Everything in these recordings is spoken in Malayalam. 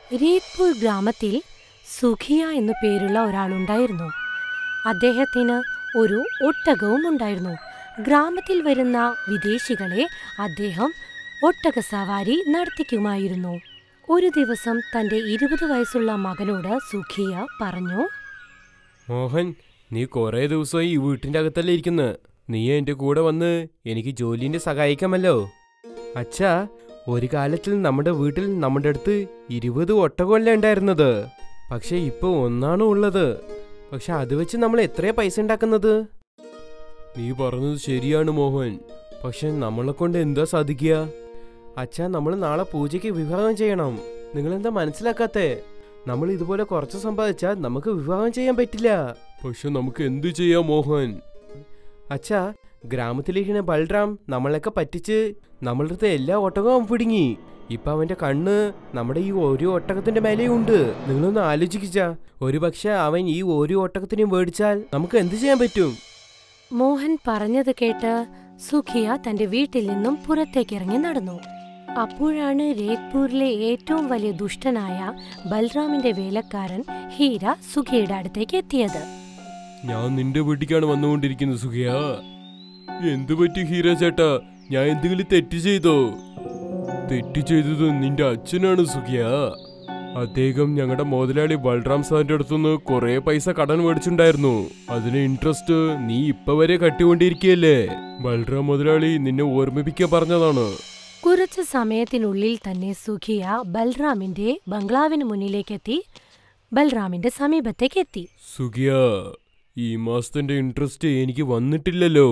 രീത്പൂർ ഗ്രാമത്തിൽ സുഖിയ എന്നു പേരുള്ള ഒരാളുണ്ടായിരുന്നു അദ്ദേഹത്തിന് ഒരു ഒട്ടകവും ഉണ്ടായിരുന്നു ഗ്രാമത്തിൽ വരുന്ന വിദേശികളെ അദ്ദേഹം ഒട്ടക സവാരി നടത്തിക്കുമായിരുന്നു ഒരു ദിവസം തന്റെ ഇരുപത് വയസ്സുള്ള മകനോട് സുഖിയ പറഞ്ഞു മോഹൻ നീ കുറേ ദിവസമായി ഈ വീട്ടിൻ്റെ അകത്തല്ലേ ഇരിക്കുന്നത് നീ എൻ്റെ കൂടെ വന്ന് എനിക്ക് ജോലിൻ്റെ സഹായിക്കാമല്ലോ അച്ഛാ ഒരു കാലത്തിൽ നമ്മുടെ വീട്ടിൽ നമ്മുടെ അടുത്ത് ഇരുപത് ഒട്ടകമല്ലേ ഉണ്ടായിരുന്നത് പക്ഷെ ഇപ്പോൾ ഒന്നാണ് ഉള്ളത് പക്ഷെ അത് വെച്ച് നമ്മൾ എത്രയാ പൈസ ഉണ്ടാക്കുന്നത് നീ പറഞ്ഞത് ശരിയാണ് മോഹൻ പക്ഷെ നമ്മളെ കൊണ്ട് എന്താ സാധിക്കുക അച്ഛാ നമ്മൾ നാളെ പൂജയ്ക്ക് വിവാഹം ചെയ്യണം നിങ്ങളെന്താ മനസ്സിലാക്കാത്തേ നമ്മൾ ഇതുപോലെ കുറച്ച് സമ്പാദിച്ചാൽ നമുക്ക് വിവാഹം ചെയ്യാൻ പറ്റില്ല പക്ഷെ നമുക്ക് എന്തു ചെയ്യാം മോഹൻ അച്ഛാ ഗ്രാമത്തിലിരിക്കുന്ന ബൽറാം നമ്മളെയൊക്കെ പറ്റിച്ച് നമ്മളുടെ അടുത്ത് എല്ലാ ഒട്ടകവും പിടുങ്ങി ഇപ്പൊ അവന്റെ കണ്ണ് നമ്മുടെ ഈ ഓരോ ഒട്ടകത്തിന്റെ മേലെയുണ്ട് നിങ്ങളൊന്ന് ആലോചിക്കിച്ച ഒരു പക്ഷെ അവൻ ഈ ഓരോ ഒട്ടകത്തിനെയും മേടിച്ചാൽ നമുക്ക് എന്ത് ചെയ്യാൻ പറ്റും മോഹൻ പറഞ്ഞത് കേട്ട് സുഖിയ തന്റെ വീട്ടിൽ നിന്നും പുറത്തേക്കിറങ്ങി നടന്നു അപ്പോഴാണ് രേത്പൂരിലെ ഏറ്റവും വലിയ ദുഷ്ടനായ ബൽറാമിന്റെ വേലക്കാരൻ ഹീര സുഖിയുടെ അടുത്തേക്ക് എത്തിയത് ഞാൻ നിന്റെ വീട്ടിലേക്കാണ് വന്നുകൊണ്ടിരിക്കുന്നത് സുഖിയ എന്തു പറ്റി ഹീര ചേട്ടാ ഞാൻ എന്തെങ്കിലും തെറ്റ് ചെയ്തോ തെറ്റ് ചെയ്തത് നിന്റെ അച്ഛനാണ് സുഖിയ അദ്ദേഹം ഞങ്ങളുടെ മുതലാളി ബൽറാം സാറിന്റെ അടുത്തുനിന്ന് കുറെ പൈസ കടൻ മേടിച്ചിട്ടുണ്ടായിരുന്നു അതിന് ഇൻട്രസ്റ്റ് നീ ഇപ്പൊ വരെ കട്ടിക്കൊണ്ടിരിക്കുകയല്ലേ ബൽറാം മുതലാളി നിന്നെ ഓർമ്മിപ്പിക്കാൻ പറഞ്ഞതാണ് കുറച്ചു സമയത്തിനുള്ളിൽ തന്നെ സുഖിയ ബൽറാമിന്റെ ബംഗ്ലാവിന് മുന്നിലേക്കെത്തി ബൽറാമിന്റെ സമീപത്തേക്ക് എത്തി സുഖിയ ഈ മാസത്തിന്റെ ഇൻട്രസ്റ്റ് എനിക്ക് വന്നിട്ടില്ലല്ലോ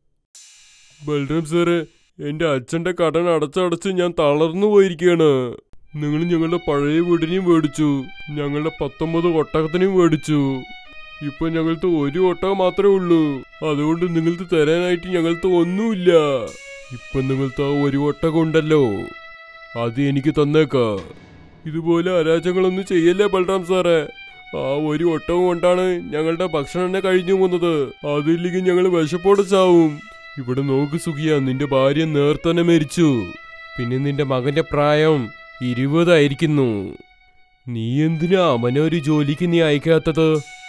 ബൽറാം സാറ് എന്റെ അച്ഛന്റെ കടൻ അടച്ചടച്ച് ഞാൻ തളർന്നു പോയിരിക്കുകയാണ് നിങ്ങൾ ഞങ്ങളുടെ പഴയ വീടിനെയും മേടിച്ചു ഞങ്ങളുടെ പത്തൊമ്പത് ഒട്ടകത്തിനെയും മേടിച്ചു ഇപ്പൊ ഞങ്ങൾക്ക് ഒരു ഒട്ടകം മാത്രമേ ഉള്ളൂ അതുകൊണ്ട് നിങ്ങൾക്ക് തരാനായിട്ട് ഞങ്ങൾക്ക് ഒന്നുമില്ല ഇപ്പൊ നിങ്ങൾക്ക് ആ ഒരു ഒട്ടകം ഉണ്ടല്ലോ അത് എനിക്ക് തന്നേക്കാ ഇതുപോലെ അരാജങ്ങളൊന്നും ചെയ്യല്ലേ ബൽറാം സാറേ ആ ഒരു ഒട്ടകം കൊണ്ടാണ് ഞങ്ങളുടെ ഭക്ഷണം തന്നെ കഴിഞ്ഞു പോകുന്നത് അതില്ലെങ്കിൽ ഞങ്ങൾ വിശപ്പോടെ ചാവും ഇവിടെ നോക്ക് സുഖിയ നിന്റെ ഭാര്യ നേർത്തന്നെ മരിച്ചു പിന്നെ നിന്റെ മകന്റെ പ്രായം ഇരുപതായിരിക്കുന്നു നീ എന്തിനാ അവനെ ഒരു ജോലിക്ക് നീ അയക്കാത്തത്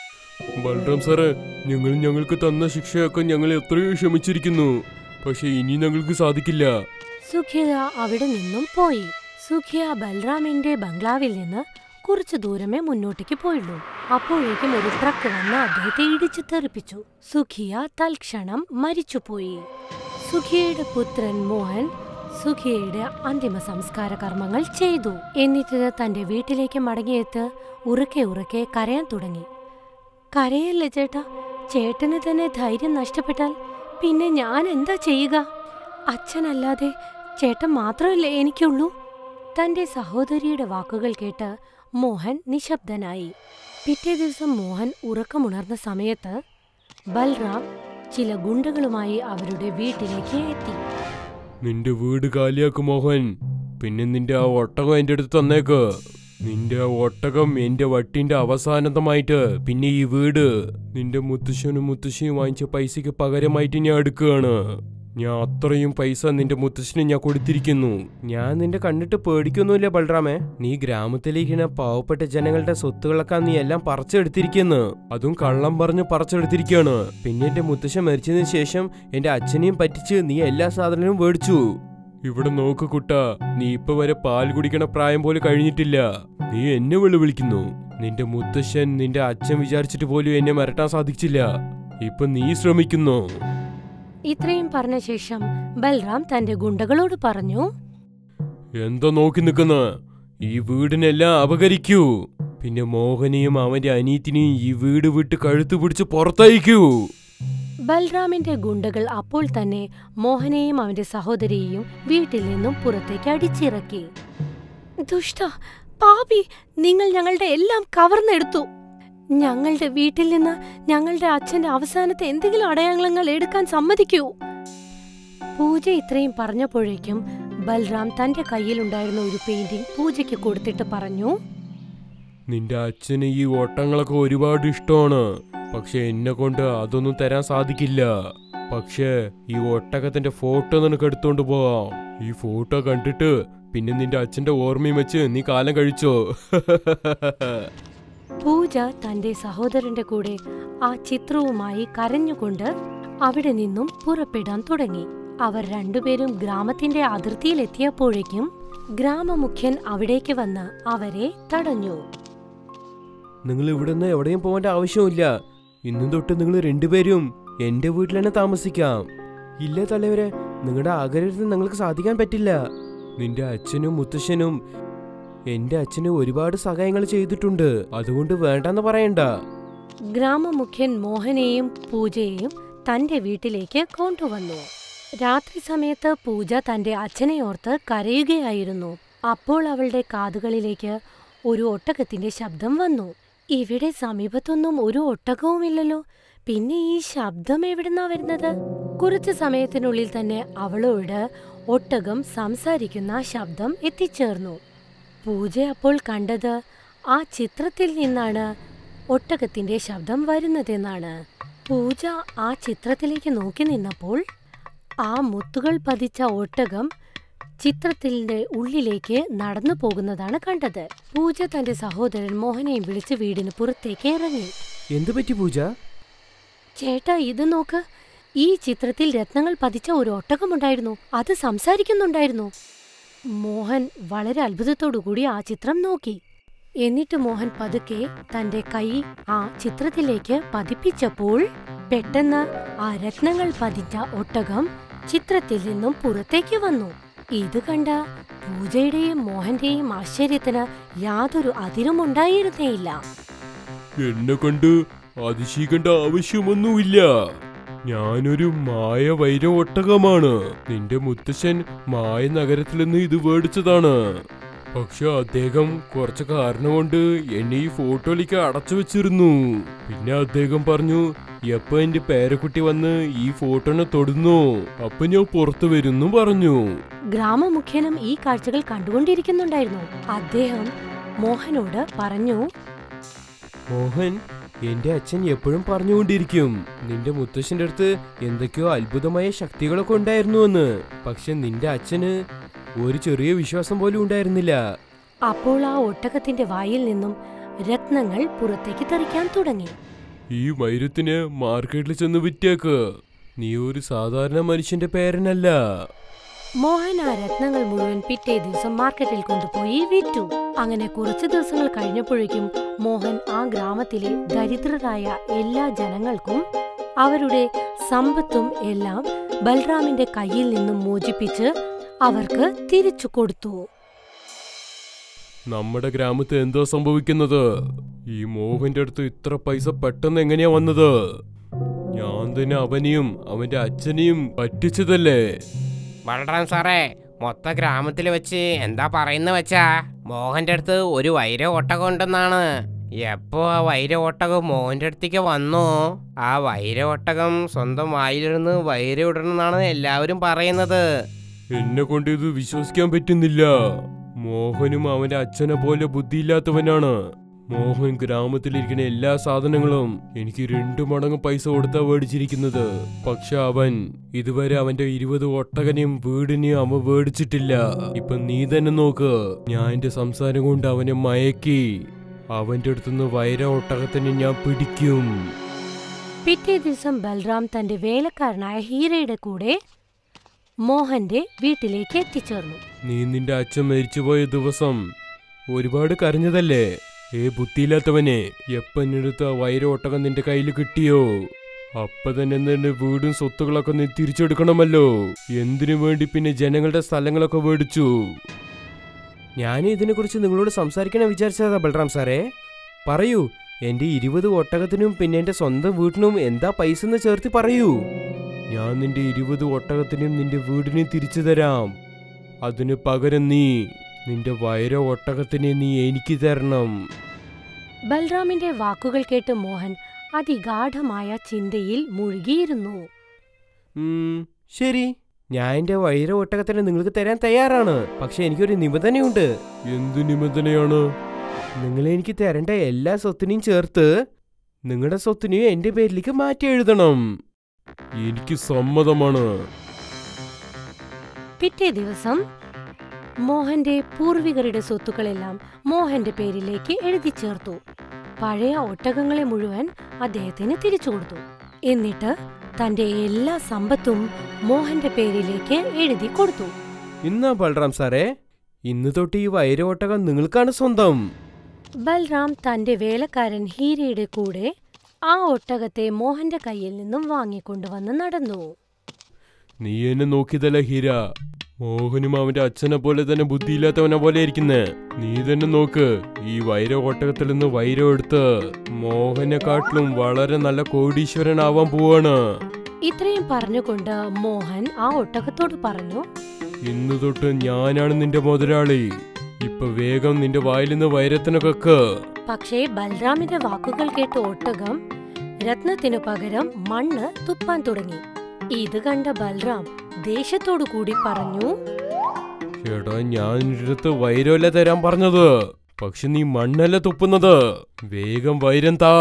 ബൽറാം സാറ് ഞങ്ങൾ ഞങ്ങൾക്ക് തന്ന ശിക്ഷയൊക്കെ ഞങ്ങൾ എത്രയോ ക്ഷമിച്ചിരിക്കുന്നു പക്ഷെ ഇനി ഞങ്ങൾക്ക് സാധിക്കില്ല സുഖിയ അവിടെ നിന്നും പോയി സുഖിയ ബൽറാമിന്റെ ബംഗ്ലാവിൽ നിന്ന് കുറച്ചു ദൂരമേ മുന്നോട്ടേക്ക് പോയുള്ളൂ അപ്പോഴേക്കും ഒരു ട്രക്ക് വന്ന് അദ്ദേഹത്തെ ഇടിച്ചു തെറിപ്പിച്ചു സുഖിയ തൽക്ഷണം മരിച്ചുപോയി സുഖിയയുടെ പുത്രൻ മോഹൻ സുഖിയയുടെ അന്തിമ സംസ്കാര കർമ്മങ്ങൾ ചെയ്തു എന്നിട്ട് തന്റെ വീട്ടിലേക്ക് മടങ്ങിയെത്ത് ഉറക്കെ ഉറക്കെ കരയാൻ തുടങ്ങി കരയല്ലേ ചേട്ടാ ചേട്ടന് തന്നെ ധൈര്യം നഷ്ടപ്പെട്ടാൽ പിന്നെ ഞാൻ എന്താ ചെയ്യുക അച്ഛനല്ലാതെ ചേട്ടൻ മാത്രമല്ലേ എനിക്കുള്ളൂ തന്റെ സഹോദരിയുടെ വാക്കുകൾ കേട്ട് മോഹൻ നിശബ്ദനായി പിറ്റേ ദിവസം മോഹൻ ഉറക്കമുണർന്ന സമയത്ത് ബൽറാം ചില ഗുണ്ടകളുമായി അവരുടെ വീട്ടിലേക്ക് എത്തി നിന്റെ വീട് കാലിയാക്ക് മോഹൻ പിന്നെ നിന്റെ ആ ഒട്ടകം എന്റെ അടുത്ത് തന്നേക്ക് നിന്റെ ആ ഒട്ടകം എന്റെ വട്ടിന്റെ അവസാനതമായിട്ട് പിന്നെ ഈ വീട് നിന്റെ മുത്തശ്ശനും മുത്തശ്ശിയും വാങ്ങിച്ച പൈസയ്ക്ക് പകരമായിട്ട് ഞാൻ എടുക്കുകയാണ് ഞാൻ അത്രയും പൈസ നിന്റെ മുത്തശ്ശന് ഞാൻ കൊടുത്തിരിക്കുന്നു ഞാൻ നിന്റെ കണ്ടിട്ട് പേടിക്കൊന്നുമില്ല ബൽറാമേ നീ ഗ്രാമത്തിലിരിക്കുന്ന പാവപ്പെട്ട ജനങ്ങളുടെ സ്വത്തുകളൊക്കെ നീ എല്ലാം പറിച്ചെടുത്തിരിക്കുന്നു അതും കള്ളം പറഞ്ഞ് പറിച്ചെടുത്തിരിക്കുകയാണ് പിന്നെ എന്റെ മുത്തശ്ശൻ മരിച്ചതിന് ശേഷം എന്റെ അച്ഛനെയും പറ്റിച്ച് നീ എല്ലാ സാധനവും മേടിച്ചു ഇവിടെ നോക്ക് കുട്ട നീ ഇപ്പൊ വരെ പാൽ കുടിക്കണ പ്രായം പോലും കഴിഞ്ഞിട്ടില്ല നീ എന്നെ വിളി വിളിക്കുന്നു നിന്റെ മുത്തശ്ശൻ നിന്റെ അച്ഛൻ വിചാരിച്ചിട്ട് പോലും എന്നെ മരട്ടാൻ സാധിച്ചില്ല ഇപ്പൊ നീ ശ്രമിക്കുന്നു ഇത്രയും പറഞ്ഞ ശേഷം ബൽറാം തന്റെ ഗുണ്ടകളോട് പറഞ്ഞു എന്താ നോക്കി നിക്കുന്ന ഈ വീടിനെല്ലാം അപകരിക്കൂ പിന്നെ മോഹനെയും അവന്റെ അനീത്തിനെയും ഈ വീട് വിട്ട് കഴുത്ത് പിടിച്ച് പുറത്തയക്കൂ ബൽറാമിന്റെ ഗുണ്ടകൾ അപ്പോൾ തന്നെ മോഹനെയും അവന്റെ സഹോദരിയെയും വീട്ടിൽ നിന്നും പുറത്തേക്ക് അടിച്ചിറക്കി ദുഷ്ട പാപി നിങ്ങൾ ഞങ്ങളുടെ എല്ലാം കവർന്നെടുത്തു ഞങ്ങളുടെ വീട്ടിൽ നിന്ന് ഞങ്ങളുടെ അച്ഛന്റെ അവസാനത്തെ എന്തെങ്കിലും അടയാളങ്ങൾ എടുക്കാൻ സമ്മതിക്കൂ പൂജ ഇത്രയും പറഞ്ഞപ്പോഴേക്കും ബൽറാം തന്റെ കയ്യിലുണ്ടായിരുന്ന ഒരു പെയിന്റിംഗ് പൂജയ്ക്ക് കൊടുത്തിട്ട് പറഞ്ഞു നിന്റെ അച്ഛന് ഈ ഓട്ടങ്ങളൊക്കെ ഒരുപാട് ഇഷ്ടമാണ് പക്ഷെ എന്നെ കൊണ്ട് അതൊന്നും തരാൻ സാധിക്കില്ല പക്ഷേ ഈ ഒട്ടകത്തിന്റെ ഫോട്ടോ നിനക്ക് എടുത്തോണ്ട് പോവാം ഈ ഫോട്ടോ കണ്ടിട്ട് പിന്നെ നിന്റെ അച്ഛന്റെ ഓർമ്മയും വെച്ച് നീ കാലം കഴിച്ചോ പൂജ തന്റെ സഹോദരന്റെ കൂടെ ആ ചിത്രവുമായി കരഞ്ഞുകൊണ്ട് അവിടെ നിന്നും പുറപ്പെടാൻ തുടങ്ങി അവർ രണ്ടുപേരും ഗ്രാമത്തിന്റെ അതിർത്തിയിലെത്തിയപ്പോഴേക്കും ഗ്രാമമുഖ്യൻ അവിടേക്ക് വന്ന് അവരെ തടഞ്ഞു നിങ്ങൾ ഇവിടെ നിന്ന് എവിടെയും പോകേണ്ട ആവശ്യമില്ല ഇന്നും തൊട്ട് നിങ്ങൾ രണ്ടുപേരും എന്റെ വീട്ടിൽ തന്നെ താമസിക്കാം ഇല്ല തലവരെ നിങ്ങളുടെ ആഗ്രഹത്തിന് നിങ്ങൾക്ക് സാധിക്കാൻ പറ്റില്ല നിന്റെ അച്ഛനും മുത്തശ്ശനും എന്റെ അച്ഛന് ഒരുപാട് സഹായങ്ങൾ ചെയ്തിട്ടുണ്ട് അതുകൊണ്ട് വേണ്ടെന്ന് പറയണ്ട ഗ്രാമമുഖ്യൻ മോഹനെയും പൂജയെയും തന്റെ വീട്ടിലേക്ക് കൊണ്ടുവന്നു രാത്രി സമയത്ത് പൂജ തന്റെ അച്ഛനെ ഓർത്ത് കരയുകയായിരുന്നു അപ്പോൾ അവളുടെ കാതുകളിലേക്ക് ഒരു ഒട്ടകത്തിന്റെ ശബ്ദം വന്നു ഇവിടെ സമീപത്തൊന്നും ഒരു ഒട്ടകവുമില്ലല്ലോ പിന്നെ ഈ ശബ്ദം എവിടുന്നാ വരുന്നത് കുറച്ചു സമയത്തിനുള്ളിൽ തന്നെ അവളോട് ഒട്ടകം സംസാരിക്കുന്ന ശബ്ദം എത്തിച്ചേർന്നു പൂജ അപ്പോൾ കണ്ടത് ആ ചിത്രത്തിൽ നിന്നാണ് ഒട്ടകത്തിന്റെ ശബ്ദം വരുന്നതെന്നാണ് പൂജ ആ ചിത്രത്തിലേക്ക് നോക്കി നിന്നപ്പോൾ ആ മുത്തുകൾ പതിച്ച ഒട്ടകം ചിത്രത്തിന്റെ ഉള്ളിലേക്ക് നടന്നു പോകുന്നതാണ് കണ്ടത് പൂജ തന്റെ സഹോദരൻ മോഹനെയും വിളിച്ച് വീടിന് പുറത്തേക്ക് ഇറങ്ങി എന്തു പറ്റി പൂജ ചേട്ടാ ഇത് നോക്ക് ഈ ചിത്രത്തിൽ രത്നങ്ങൾ പതിച്ച ഒരു ഒട്ടകമുണ്ടായിരുന്നു അത് സംസാരിക്കുന്നുണ്ടായിരുന്നു മോഹൻ വളരെ അത്ഭുതത്തോടുകൂടി ആ ചിത്രം നോക്കി എന്നിട്ട് മോഹൻ പതുക്കെ തന്റെ കൈ ആ ചിത്രത്തിലേക്ക് പതിപ്പിച്ചപ്പോൾ പെട്ടെന്ന് ആ രത്നങ്ങൾ പതിച്ച ഒട്ടകം ചിത്രത്തിൽ നിന്നും പുറത്തേക്ക് വന്നു ഇത് കണ്ട പൂജയുടെയും മോഹന്റെയും ആശ്ചര്യത്തിന് യാതൊരു അതിരുമുണ്ടായിരുന്നേയില്ല എന്നെ കണ്ട് അതിശയിക്കേണ്ട ആവശ്യമൊന്നുമില്ല ഞാനൊരു മായ വൈര ഒട്ടകമാണ് നിന്റെ മുത്തശ്ശൻ മായ നഗരത്തിൽ നിന്ന് ഇത് മേടിച്ചതാണ് പക്ഷെ അദ്ദേഹം കുറച്ച് കാരണം കൊണ്ട് എന്നെ ഈ ഫോട്ടോയിലേക്ക് അടച്ചു വെച്ചിരുന്നു പിന്നെ അദ്ദേഹം പറഞ്ഞു എപ്പോ എന്റെ പേരക്കുട്ടി വന്ന് ഈ ഫോട്ടോനെ തൊടുന്നു അപ്പൊ ഞാൻ പുറത്തു വരുന്നു പറഞ്ഞു ഗ്രാമമുഖ്യനും ഈ കാഴ്ചകൾ കണ്ടുകൊണ്ടിരിക്കുന്നുണ്ടായിരുന്നു അദ്ദേഹം മോഹനോട് പറഞ്ഞു മോഹൻ എന്റെ അച്ഛൻ എപ്പോഴും പറഞ്ഞുകൊണ്ടിരിക്കും നിന്റെ മുത്തശ്ശന്റെ അടുത്ത് എന്തൊക്കെയോ അത്ഭുതമായ ശക്തികളൊക്കെ ഉണ്ടായിരുന്നുവെന്ന് പക്ഷെ നിന്റെ അച്ഛന് ഒരു ചെറിയ വിശ്വാസം പോലും ഉണ്ടായിരുന്നില്ല അപ്പോൾ ആ ഒട്ടകത്തിന്റെ വായിൽ നിന്നും രത്നങ്ങൾ പുറത്തേക്ക് തെറിക്കാൻ തുടങ്ങി ഈ വൈരത്തിന് മാർക്കറ്റിൽ ചെന്ന് വിറ്റേക്ക് നീ ഒരു സാധാരണ മനുഷ്യന്റെ പേരനല്ല മോഹൻ ആ രത്നങ്ങൾ മുഴുവൻ പിറ്റേ ദിവസം മാർക്കറ്റിൽ കൊണ്ടുപോയി വിറ്റു അങ്ങനെ കുറച്ചു ദിവസങ്ങൾ കഴിഞ്ഞപ്പോഴേക്കും മോഹൻ ആ ഗ്രാമത്തിലെ ദരിദ്രരായ എല്ലാ ജനങ്ങൾക്കും അവരുടെ സമ്പത്തും എല്ലാം ബൽറാമിന്റെ കയ്യിൽ നിന്നും മോചിപ്പിച്ച് അവർക്ക് തിരിച്ചു കൊടുത്തു നമ്മുടെ ഗ്രാമത്തിൽ എന്തോ സംഭവിക്കുന്നത് ഈ മോഹന്റെ അടുത്ത് ഇത്ര പൈസ പെട്ടെന്ന് എങ്ങനെയാ വന്നത് ഞാൻ തന്നെ അവനെയും അവന്റെ അച്ഛനെയും പറ്റിച്ചതല്ലേ ബൽറാം സാറേ മൊത്ത ഗ്രാമത്തിൽ വെച്ച് എന്താ പറയുന്ന വെച്ചാ മോഹന്റെ അടുത്ത് ഒരു വൈര ഒട്ടകം ഉണ്ടെന്നാണ് എപ്പോ ആ വൈര ഒട്ടകം മോഹന്റെ അടുത്തേക്ക് വന്നോ ആ വൈര ഒട്ടകം സ്വന്തം വായിലിരുന്ന് വൈര ഇടണമെന്നാണ് എല്ലാവരും പറയുന്നത് എന്നെ കൊണ്ട് ഇത് വിശ്വസിക്കാൻ പറ്റുന്നില്ല മോഹനും അവന്റെ അച്ഛനെ പോലെ ബുദ്ധിയില്ലാത്തവനാണ് മോഹൻ ഗ്രാമത്തിലിരിക്കുന്ന എല്ലാ സാധനങ്ങളും എനിക്ക് രണ്ടു മടങ്ങ് പൈസ കൊടുത്താ മേടിച്ചിരിക്കുന്നത് പക്ഷെ അവൻ ഇതുവരെ അവന്റെ ഇരുപത് ഒട്ടകനെയും വീടിനെയും അവൻ മേടിച്ചിട്ടില്ല ഇപ്പൊ നീ തന്നെ നോക്ക് ഞാൻ എന്റെ സംസാരം കൊണ്ട് അവനെ മയക്കി അവന്റെ അടുത്തുനിന്ന് വൈര ഒട്ടകത്തിനെ ഞാൻ പിടിക്കും പിറ്റേ ദിവസം ബൽറാം തന്റെ വേലക്കാരനായ ഹീരയുടെ കൂടെ മോഹന്റെ വീട്ടിലേക്ക് എത്തിച്ചേർന്നു നീ നിന്റെ അച്ഛൻ മരിച്ചുപോയ ദിവസം ഒരുപാട് കരഞ്ഞതല്ലേ ഏ ബുദ്ധിയില്ലാത്തവനെ എപ്പനെടുത്ത വൈര ഒട്ടകം നിന്റെ കയ്യിൽ കിട്ടിയോ അപ്പൊ തന്നെ നിന്റെ വീടും സ്വത്തുകളൊക്കെ നീ തിരിച്ചെടുക്കണമല്ലോ എന്തിനു വേണ്ടി പിന്നെ ജനങ്ങളുടെ സ്ഥലങ്ങളൊക്കെ മേടിച്ചു ഞാൻ ഇതിനെക്കുറിച്ച് നിങ്ങളോട് സംസാരിക്കണം വിചാരിച്ചതാ ബൽറാം സാറേ പറയൂ എന്റെ ഇരുപത് ഒട്ടകത്തിനും പിന്നെ എന്റെ സ്വന്തം വീട്ടിനും എന്താ പൈസ എന്ന് ചേർത്ത് പറയൂ ഞാൻ നിന്റെ ഇരുപത് ഒട്ടകത്തിനും നിന്റെ വീടിനും തിരിച്ചു തരാം അതിനു പകരം നീ നിന്റെ വൈര ഒട്ടകത്തിനെ നീ എനിക്ക് തരണം ബൽറാമിന്റെ വാക്കുകൾ കേട്ട് മോഹൻ അതിഗാഠമായ ചിന്തയിൽ മുഴുകിയിരുന്നു ഉം, ശരി ഞാൻ എന്റെ വൈര ഒട്ടകത്തിനെ നിങ്ങൾക്ക് തരാൻ തയ്യാറാണ് പക്ഷെ എനിക്കൊരു നിബന്ധനയുണ്ട് എന്ത് നിബന്ധനയാണ് നിങ്ങൾ എനിക്ക് തരേണ്ട എല്ലാ സ്വത്തിനെയും ചേർത്ത് നിങ്ങളുടെ സ്വത്തിനെയും എന്റെ പേരിലേക്ക് മാറ്റി എഴുതണം എനിക്ക് സമ്മതമാണ് പിറ്റേ ദിവസം മോഹന്റെ പൂർവികരുടെ സ്വത്തുക്കളെല്ലാം മോഹന്റെ പേരിലേക്ക് എഴുതി ചേർത്തു പഴയ ഒട്ടകങ്ങളെ മുഴുവൻ അദ്ദേഹത്തിന് തിരിച്ചു കൊടുത്തു എന്നിട്ട് തന്റെ എല്ലാ സമ്പത്തും മോഹന്റെ പേരിലേക്ക് എഴുതി കൊടുത്തു ഇന്നാ ബൽറാം സാറേ ഇന്ന് തൊട്ട് ഈ വൈര ഒട്ടകം നിങ്ങൾക്കാണ് സ്വന്തം ബൽറാം തന്റെ വേലക്കാരൻ ഹീരയുടെ കൂടെ ആ ഒട്ടകത്തെ മോഹന്റെ കയ്യിൽ നിന്നും വാങ്ങിക്കൊണ്ടുവന്ന് നടന്നു നീ എന്നെ നോക്കിയതല്ല ഹീര മോഹനും അവന്റെ അച്ഛനെ പോലെ തന്നെ ബുദ്ധിയില്ലാത്തവനെ പോലെ ഇരിക്കുന്നേ നീ തന്നെ നോക്ക് ഈ വൈര ഒട്ടകത്തിൽ നിന്ന് വൈരം എടുത്ത് മോഹനെക്കാട്ടിലും വളരെ നല്ല കോടീശ്വരനാവാൻ പോവാണ് ഇത്രയും പറഞ്ഞുകൊണ്ട് മോഹൻ ആ ഒട്ടകത്തോട് പറഞ്ഞു ഇന്ന് തൊട്ട് ഞാനാണ് നിന്റെ മുതലാളി ഇപ്പൊ വേഗം നിന്റെ വായിൽ നിന്ന് വൈരത്തിനൊക്കെ പക്ഷേ ബൽറാമിന്റെ വാക്കുകൾ കേട്ട ഒട്ടകം രത്നത്തിനു പകരം മണ്ണ് തുപ്പാൻ തുടങ്ങി ഇത് കണ്ട ബൽറാം ദേഷ്യത്തോടു കൂടി പറഞ്ഞു ചേട്ടാ ഞാൻ നിന്റെ അടുത്ത് വൈരമല്ല തരാൻ പറഞ്ഞത് പക്ഷെ നീ മണ്ണല്ല തുപ്പുന്നത് വേഗം വൈരം താ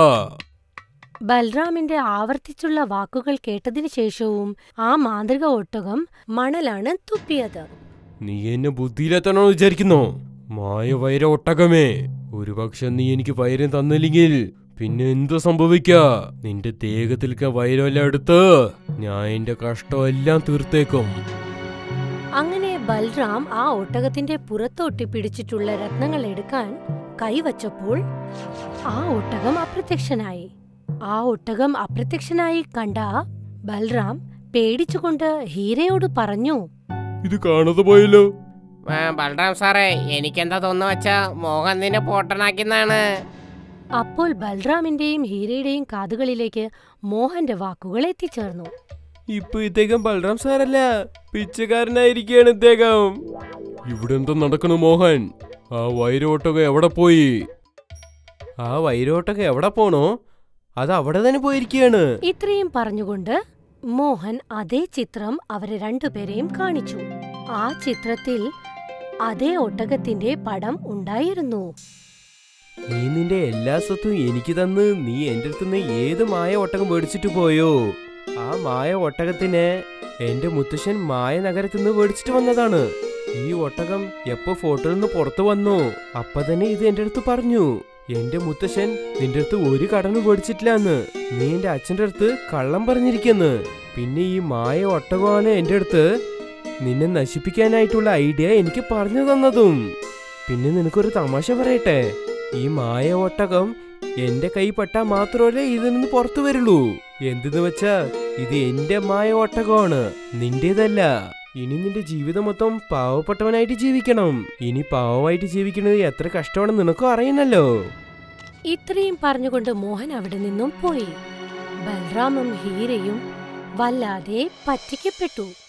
ബൽറാമിന്റെ ആവർത്തിച്ചുള്ള വാക്കുകൾ കേട്ടതിനു ശേഷവും ആ മാന്ത്രിക ഒട്ടകം മണലാണ് തുപ്പിയത് നീ എന്നെ ബുദ്ധിയിലെത്തണോ വിചാരിക്കുന്നോ മായ വൈര ഒട്ടകമേ ഒരുപക്ഷെ നീ എനിക്ക് വൈരം തന്നില്ലെങ്കിൽ പിന്നെ എന്തു സംഭവിക്ക നിന്റെ ദേഹത്തിൽക്ക വൈരമെല്ലാം എടുത്ത് ഞാൻ എന്റെ കഷ്ടമെല്ലാം തീർത്തേക്കും അങ്ങനെ ബൽറാം ആ ഒട്ടകത്തിന്റെ പുറത്തൊട്ടി പിടിച്ചിട്ടുള്ള രത്നങ്ങൾ എടുക്കാൻ കൈവച്ചപ്പോൾ ആ ഒട്ടകം അപ്രത്യക്ഷനായി ആ ഒട്ടകം അപ്രത്യക്ഷനായി കണ്ട ബൽറാം പേടിച്ചുകൊണ്ട് ഹീരയോട് പറഞ്ഞു ഇത് കാണാതെ പോയല്ലോ ആ, ബൽറാം സാറേ എനിക്കെന്താ തോന്നുന്നു വെച്ചാ മോഹൻ നിന്നെ പൊട്ടനാക്കിന്നാണ് അപ്പോൾ ബൽറാമിന്റെയും ഹീരയുടെയും കാതുകളിലേക്ക് മോഹന്റെ വാക്കുകൾ എത്തിച്ചേർന്നു ഇപ്പൊ ഇദ്ദേഹം ബൽറാം സാറല്ല പിച്ചക്കാരനായിരിക്കാണ് ഇദ്ദേഹം ഇവിടെ എന്താ നടക്കണു മോഹൻ ആ വൈരോട്ടകം എവിടെ പോയി ആ വൈരോട്ടകം എവിടെ പോണോ അത് അവിടെ തന്നെ പോയിരിക്കുകയാണ് ഇത്രയും പറഞ്ഞുകൊണ്ട് മോഹൻ അതേ ചിത്രം അവരെ രണ്ടുപേരെയും കാണിച്ചു ആ ചിത്രത്തിൽ അതേ ഒട്ടകത്തിന്റെ പടം ഉണ്ടായിരുന്നു നീ നിന്റെ എല്ലാ സ്വത്തും എനിക്ക് തന്ന് നീ എന്റെ അടുത്തുനിന്ന് ഏത് മായ ഒട്ടകം മേടിച്ചിട്ട് പോയോ ആ മായ ഒട്ടകത്തിനെ എന്റെ മുത്തശ്ശൻ മായ നഗരത്തിൽ നിന്ന് മേടിച്ചിട്ട് വന്നതാണ് ഈ ഒട്ടകം എപ്പോ ഫോട്ടോയിൽ നിന്ന് പുറത്തു വന്നു അപ്പൊ തന്നെ ഇത് എന്റെ അടുത്ത് പറഞ്ഞു എന്റെ മുത്തശ്ശൻ നിന്റെ അടുത്ത് ഒരു കടനും മേടിച്ചിട്ടില്ലാന്ന് നീ എന്റെ അച്ഛന്റെ അടുത്ത് കള്ളം പറഞ്ഞിരിക്കുന്നു പിന്നെ ഈ മായ ഒട്ടകമാണ് എന്റെ അടുത്ത് നിന്നെ നശിപ്പിക്കാനായിട്ടുള്ള ഐഡിയ എനിക്ക് പറഞ്ഞു തന്നതും പിന്നെ നിനക്കൊരു തമാശ പറയട്ടെ ഈ മായ ഒട്ടകം എന്റെ കൈ പെട്ടാ മാത്രമല്ലേ ഇതിൽ നിന്ന് പുറത്തു വരുള്ളൂ എന്തെന്ന് വെച്ചാ ഇത് എന്റെ മായ ഒട്ടകമാണ് നിന്റേതല്ല ഇനി നിന്റെ ജീവിതം മൊത്തം പാവപ്പെട്ടവനായിട്ട് ജീവിക്കണം ഇനി പാവമായിട്ട് ജീവിക്കുന്നത് എത്ര കഷ്ടമാണെന്ന് നിനക്കും അറിയുന്നല്ലോ ഇത്രയും പറഞ്ഞുകൊണ്ട് മോഹൻ അവിടെ നിന്നും പോയി ബൽറാമും ഹീരയും വല്ലാതെ പറ്റിക്കപ്പെട്ടു